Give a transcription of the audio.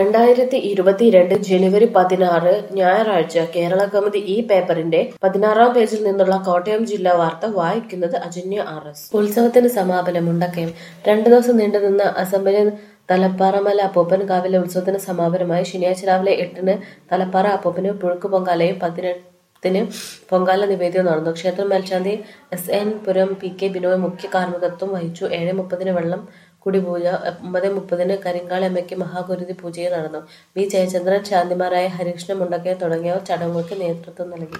രണ്ടായിരത്തി ഇരുപത്തിരണ്ട് ജനുവരി പതിനാറ് ഞായറാഴ്ച കേരള കൗമുദി ഈ പേപ്പറിന്റെ പതിനാറാം പേജിൽ നിന്നുള്ള കോട്ടയം ജില്ലാ വാർത്ത വായിക്കുന്നത് അജന്യ ആർ എസ് ഉത്സവത്തിന് സമാപനം മുണ്ടക്കയം രണ്ടു ദിവസം നീണ്ടുനിന്ന അസംബര് തലപ്പാറമല അപ്പൂപ്പൻ കാവിലെ ഉത്സവത്തിന് സമാപനമായി ശനിയാഴ്ച രാവിലെ എട്ടിന് തലപ്പാറ അപ്പൂപ്പന് പുഴുക്ക് പൊങ്കാലയും പതിനെട്ടിന് പൊങ്കാല നിവേദ്യവും നടന്നു ക്ഷേത്രം മേൽശാന്തി S N Puram P K Binoy മുഖ്യ കാർമ്മികത്വം വഹിച്ചു ഏഴ് മുപ്പതിന് വെള്ളം കുടിപൂജ ഒമ്പത് മുപ്പതിന് കരിങ്കാളമ്മയ്ക്ക് മഹാഗുരുതി പൂജയും നടന്നു വി ജയചന്ദ്രൻ ശാന്തിമാരായ ഹരികൃഷ്ണ മുണ്ടക്കയം തുടങ്ങിയവർ ചടങ്ങുകൾക്ക് നേതൃത്വം നൽകി